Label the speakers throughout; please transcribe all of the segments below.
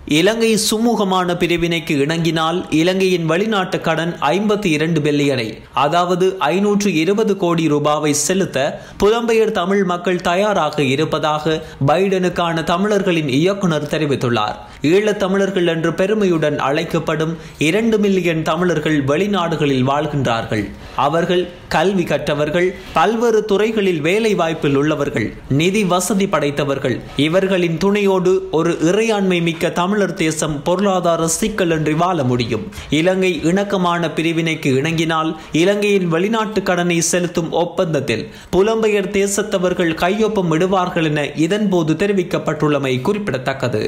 Speaker 1: இலங்கை சுமூகமான பிரிவினைக்கு இணங்கினால் இலங்கையின் வெளிநாட்டு கடன் ஐம்பத்தி இரண்டு பில்லியனை அதாவது ஐநூற்று இருபது கோடி ரூபாவை செலுத்த புலம்பெயர் தமிழ் மக்கள் தயாராக இருப்பதாக பைடனுக்கான தமிழர்களின் இயக்குனர் தெரிவித்துள்ளார் ஈழத் தமிழர்கள் என்று பெருமையுடன் அழைக்கப்படும் இரண்டு மில்லியன் தமிழர்கள் வெளிநாடுகளில் வாழ்கின்றார்கள் அவர்கள் கல்வி கற்றவர்கள் பல்வேறு துறைகளில் வேலை வாய்ப்பில் உள்ளவர்கள் நிதி வசதி படைத்தவர்கள் இவர்களின் துணையோடு ஒரு இறையாண்மை மிக்க தமிழர் தேசம் பொருளாதார சிக்கலின்றி வாழ முடியும் இலங்கை இணக்கமான பிரிவினைக்கு இணங்கினால் இலங்கையின் வெளிநாட்டு கடனை செலுத்தும் ஒப்பந்தத்தில் புலம்பெயர் தேசத்தவர்கள் கையொப்பம் இடுவார்கள் என இதன்போது தெரிவிக்கப்பட்டுள்ளமை குறிப்பிடத்தக்கது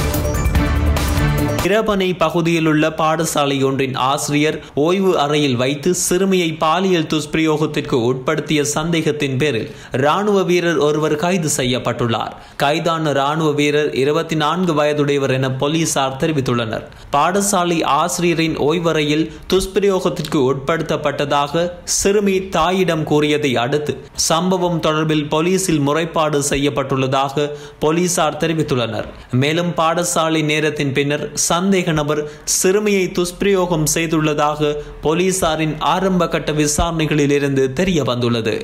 Speaker 1: இரபனை பகுதியில் உள்ள பாடசாலை ஒன்றின் ஆசிரியர் ஓய்வு அறையில் வைத்து சிறுமியை பாலியல் துஷ்பிரயோகத்திற்கு உட்படுத்திய சந்தேகத்தின் பேரில் ராணுவ வீரர் ஒருவர் கைது செய்யப்பட்டுள்ளார் கைதான ராணுவ வீரர் இருபத்தி நான்கு வயதுடையவர் என போலீசார் தெரிவித்துள்ளனர் பாடசாலை ஆசிரியரின் ஓய்வறையில் துஷ்பிரயோகத்திற்கு உட்படுத்தப்பட்டதாக சிறுமி தாயிடம் கூறியதை அடுத்து சம்பவம் தொடர்பில் போலீசில் முறைப்பாடு செய்யப்பட்டுள்ளதாக போலீசார் தெரிவித்துள்ளனர் மேலும் பாடசாலை நேரத்தின் பின்னர் சந்தேக நபர் சிறுமியை துஷ்பிரயோகம் செய்துள்ளதாக போலீசாரின் ஆரம்ப கட்ட விசாரணைகளில் இருந்து தெரிய வந்துள்ளது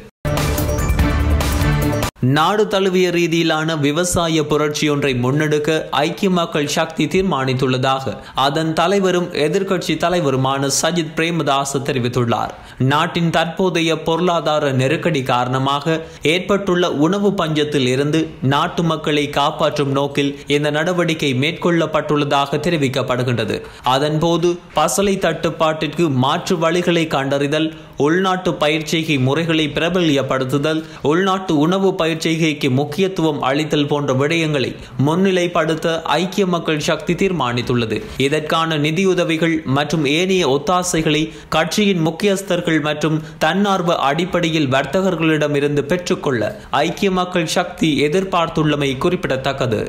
Speaker 1: நாடு தழுவிய ரீதியிலான விவசாய புரட்சி ஒன்றை முன்னெடுக்க ஐக்கிய மக்கள் சக்தி தீர்மானித்துள்ளதாக அதன் தலைவரும் எதிர்க்கட்சி தலைவருமான சஜித் பிரேமதாஸ் தெரிவித்துள்ளார் நாட்டின் தற்போதைய பொருளாதார நெருக்கடி காரணமாக ஏற்பட்டுள்ள உணவு பஞ்சத்தில் இருந்து நாட்டு மக்களை காப்பாற்றும் நோக்கில் இந்த நடவடிக்கை மேற்கொள்ளப்பட்டுள்ளதாக தெரிவிக்கப்படுகின்றது அதன்போது பசலை தட்டுப்பாட்டிற்கு மாற்று வழிகளை கண்டறிதல் உள்நாட்டு பயிற்சிகை முறைகளை பிரபல்யப்படுத்துதல் உள்நாட்டு உணவு பயிற்சிகைக்கு முக்கியத்துவம் அளித்தல் போன்ற விடயங்களை முன்னிலைப்படுத்த ஐக்கிய மக்கள் சக்தி தீர்மானித்துள்ளது இதற்கான நிதியுதவிகள் மற்றும் ஏனைய ஒத்தாசைகளை கட்சியின் முக்கியஸ்தர்கள் மற்றும் தன்னார்வ அடிப்படையில் வர்த்தகர்களிடமிருந்து பெற்றுக்கொள்ள ஐக்கிய மக்கள் சக்தி எதிர்பார்த்துள்ளமை குறிப்பிடத்தக்கது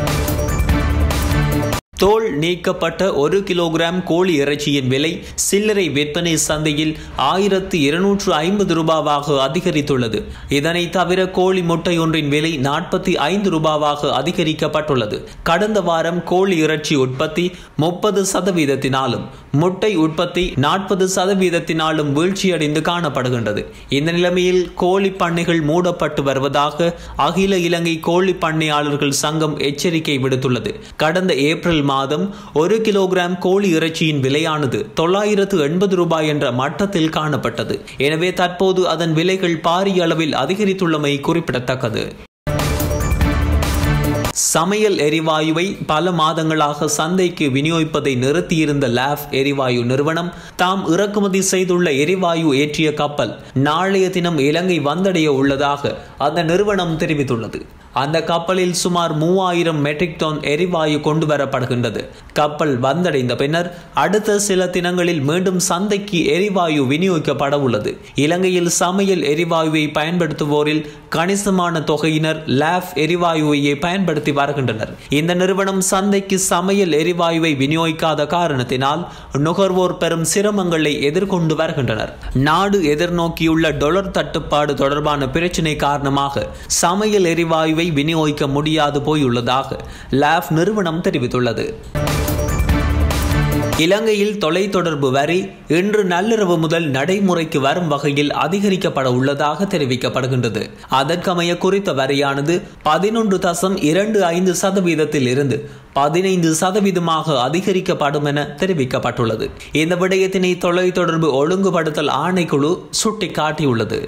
Speaker 1: தோல் நீக்கப்பட்ட ஒரு கிலோகிராம் கோழி இறைச்சியின் விலை சில்லறை விற்பனை சந்தையில் ஆயிரத்து இருநூற்று ஐம்பது ரூபாவாக அதிகரித்துள்ளது இதனை தவிர கோழி முட்டை ஒன்றின் விலை நாற்பத்தி ஐந்து ரூபாவாக அதிகரிக்கப்பட்டுள்ளது கடந்த வாரம் கோழி இறைச்சி உற்பத்தி முப்பது சதவீதத்தினாலும் முட்டை உற்பத்தி நாற்பது சதவீதத்தினாலும் வீழ்ச்சியடைந்து காணப்படுகின்றது இந்த நிலைமையில் கோழி பண்ணைகள் மூடப்பட்டு வருவதாக அகில இலங்கை கோழி பண்ணையாளர்கள் சங்கம் எச்சரிக்கை விடுத்துள்ளது கடந்த ஏப்ரல் மாதம் ஒரு கிலோகிராம் கோழி இறைச்சியின் விலையானது தொள்ளாயிரத்து எண்பது ரூபாய் என்ற மட்டத்தில் காணப்பட்டது எனவே தற்போது அதன் விலைகள் பாரிய அளவில் அதிகரித்துள்ளமை குறிப்பிடத்தக்கது சமையல் எரிவாயுவை பல மாதங்களாக சந்தைக்கு விநியோகிப்பதை நிறுத்தியிருந்த லாப் எரிவாயு நிறுவனம் தாம் இறக்குமதி செய்துள்ள எரிவாயு ஏற்றிய கப்பல் நாளைய தினம் இலங்கை வந்தடைய உள்ளதாக அந்த நிறுவனம் தெரிவித்துள்ளது அந்த கப்பலில் சுமார் மூவாயிரம் மெட்ரிக் டன் எரிவாயு கொண்டு வரப்படுகின்றது கப்பல் வந்தடைந்த பின்னர் அடுத்த சில தினங்களில் மீண்டும் சந்தைக்கு எரிவாயு விநியோகிக்கப்பட உள்ளது இலங்கையில் சமையல் எரிவாயுவை பயன்படுத்துவோரில் கணிசமான தொகையினர் லாப் எரிவாயுவையே பயன்படுத்தி வருகின்றனர் இந்த நிறுவனம் சந்தைக்கு சமையல் எரிவாயுவை விநியோகிக்காத காரணத்தினால் நுகர்வோர் பெரும் சிரமங்களை எதிர்கொண்டு வருகின்றனர் நாடு எதிர்நோக்கியுள்ள டொலர் தட்டுப்பாடு தொடர்பான பிரச்சினை காரணமாக சமையல் எரிவாயுவை விநியோகிக்க முடியாது போயுள்ளதாக லாப் நிறுவனம் தெரிவித்துள்ளது இலங்கையில் தொலைத்தொடர்பு வரி இன்று நள்ளிரவு முதல் நடைமுறைக்கு வரும் வகையில் அதிகரிக்கப்பட உள்ளதாக தெரிவிக்கப்படுகின்றது அதற்கமைய குறித்த வரியானது பதினொன்று தசம் இரண்டு ஐந்து சதவீதத்தில் இருந்து பதினைந்து சதவீதமாக அதிகரிக்கப்படும் என தெரிவிக்கப்பட்டுள்ளது இந்த விடயத்தினை தொலைத்தொடர்பு ஒழுங்குபடுத்தல் ஆணைக்குழு சுட்டிக்காட்டியுள்ளது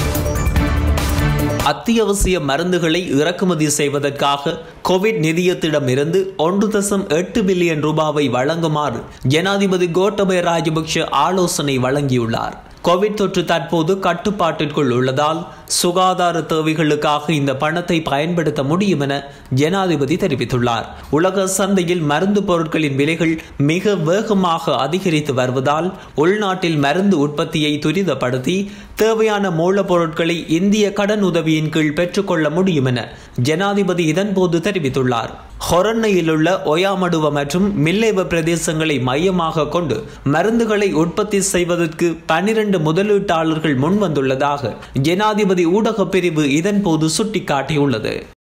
Speaker 1: அத்தியாவசிய மருந்துகளை இறக்குமதி செய்வதற்காக கோவிட் நிதியத்திடமிருந்து ஒன்று தசம் எட்டு பில்லியன் ரூபாவை வழங்குமாறு ஜனாதிபதி கோட்டபய ராஜபக்ஷ ஆலோசனை வழங்கியுள்ளார் கோவிட் தொற்று தற்போது கட்டுப்பாட்டிற்குள் உள்ளதால் சுகாதார தேவைகளுக்காக இந்த பணத்தை பயன்படுத்த முடியும் என ஜனாதிபதி தெரிவித்துள்ளார் உலக சந்தையில் மருந்து பொருட்களின் விலைகள் மிக வேகமாக அதிகரித்து வருவதால் உள்நாட்டில் மருந்து உற்பத்தியை துரிதப்படுத்தி தேவையான மூலப்பொருட்களை இந்திய கடன் உதவியின் கீழ் பெற்றுக்கொள்ள முடியும் என ஜனாதிபதி இதன்போது தெரிவித்துள்ளார் ஹொரண்ணையில் உள்ள ஒயாமடுவ மற்றும் மில்லேவ பிரதேசங்களை மையமாக கொண்டு மருந்துகளை உற்பத்தி செய்வதற்கு பனிரெண்டு முதலீட்டாளர்கள் முன்வந்துள்ளதாக ஜனாதிபதி ஊடகப் பிரிவு இதன்போது சுட்டிக்காட்டியுள்ளது